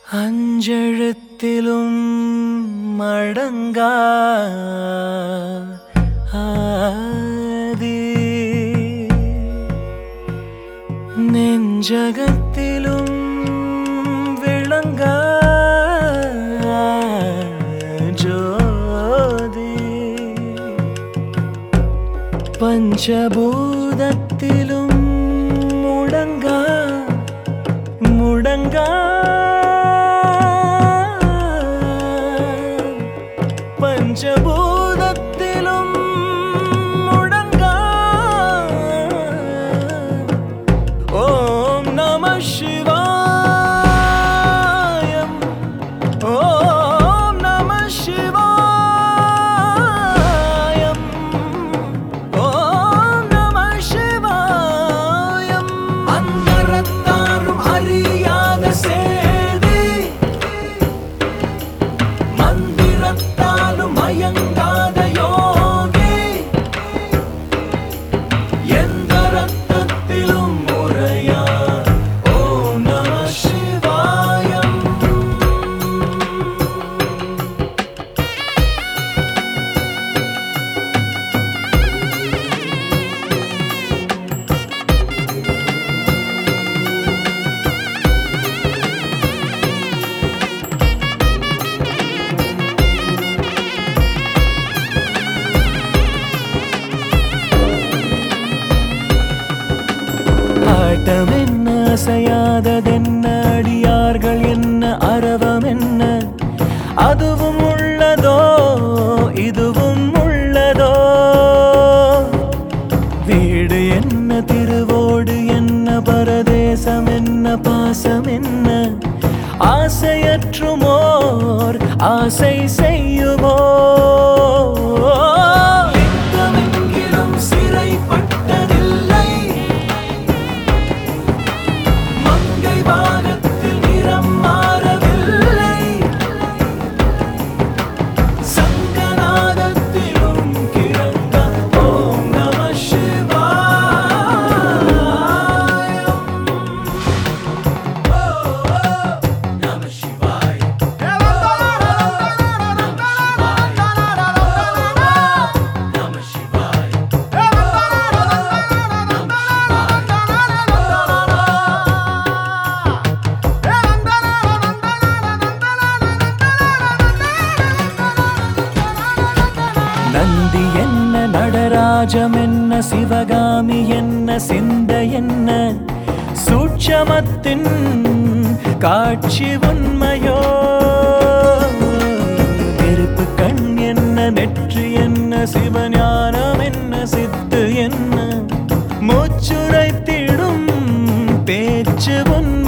அஞ்செழுத்திலும் மடங்கா ஆதி நெஞ்சகத்திலும் விளங்கா ஜோதி பஞ்சபூதத்திலும் முடங்கா முடங்கா பஞ்சபூதத்திலும் முடங்கா ஓம் நம சிவாயம் ஓம் நம சிவாயம் ஓம் நம சிவாயம் அந்தரத்தாரும் அறியாத சேதி மந்திரத்தாலும் மயங்காத யோகி எந்த ரத்தத்திலும் முறையா ஓம் நம சிவாயம் ஆட்டம் என்ன அசையாததென்ன அடியார்கள் என்ன அரவம் என்ன அதுவும் உள்ளதோ இதுவும் உள்ளதோ வீடு என்ன திருவோடு என்ன பரதேசம் என்ன பாசம் என்ன ஆசையற்றுமோர் ஆசை செய்யுமோ லிங்கமெங்கிலும் சிறைப்பட்டதில்லை மங்கை பாகத்தில் நிறம் மாறவில்லை சங்கநாதத்திலும் கிறங்க ஓம் நம சிவாயம் ஓ, ஓ, நம சிவாய நம சிவாய நந்தி என்ன நடராஜம் என்ன சிவகாமி என்ன சிந்த என்ன சூட்சமத்தின் காட்சி உண்மையோ நெருப்பு கண் என்ன நெற்றி என்ன சிவஞானம் என்ன சித்து என்ன மூச்சுரைத்திடும் பேச்சு உண்மை